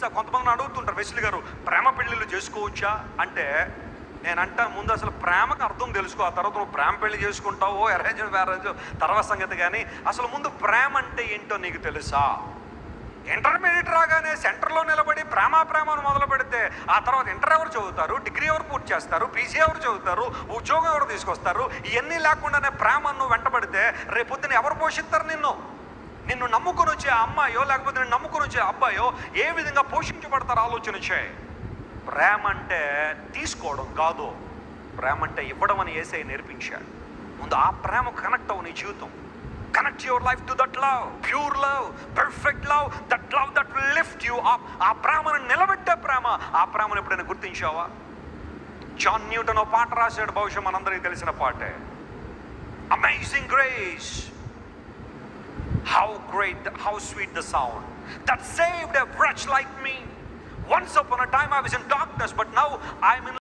తెలుసా కొంతమంది అడుగుతుంటారు వెస్లీ గారు ప్రేమ పెళ్ళిళ్ళు చేసుకోవచ్చా అంటే నేను అంటాను ముందు అసలు ప్రేమకు అర్థం తెలుసుకో ఆ తర్వాత నువ్వు ప్రేమ పెళ్లి చేసుకుంటావు అరేంజ్ మ్యారేజ్ తర్వాత సంగతి కానీ అసలు ముందు ప్రేమ అంటే ఏంటో నీకు తెలుసా ఇంటర్మీడియట్ రాగానే సెంటర్లో నిలబడి ప్రేమ ప్రేమను మొదలు పెడితే ఆ తర్వాత ఇంటర్ ఎవరు చదువుతారు డిగ్రీ ఎవరు పూర్తి చేస్తారు పీజీ ఎవరు చదువుతారు ఉద్యోగం ఎవరు తీసుకొస్తారు ఇవన్నీ లేకుండానే ప్రేమను వెంటబడితే రేపొద్దున ఎవరు పోషిస్తారు నిన్ను నిన్ను నమ్ముకుని వచ్చే అమ్మాయో లేకపోతే నిన్ను నమ్ముకుని వచ్చే అబ్బాయో ఏ విధంగా పోషించబడతారో ఆలోచన చేయి ప్రేమ అంటే తీసుకోవడం కాదు ప్రేమ అంటే ఇవ్వడం అని ఏసై నేర్పించాడు ముందు ఆ ప్రేమ కనెక్ట్ అవ్వు నీ జీవితం connect your life to that love pure love perfect love that love that will lift you up ఆ ప్రేమను నిలబెట్టే ప్రేమ ఆ ప్రేమను ఎప్పుడైనా గుర్తించావా జాన్ న్యూటన్ ఓ పాట రాశాడు బహుశా మనందరికీ తెలిసిన పాటే amazing grace how great how sweet the sound that saved a wretch like me once upon a time i was in darkness but now i'm in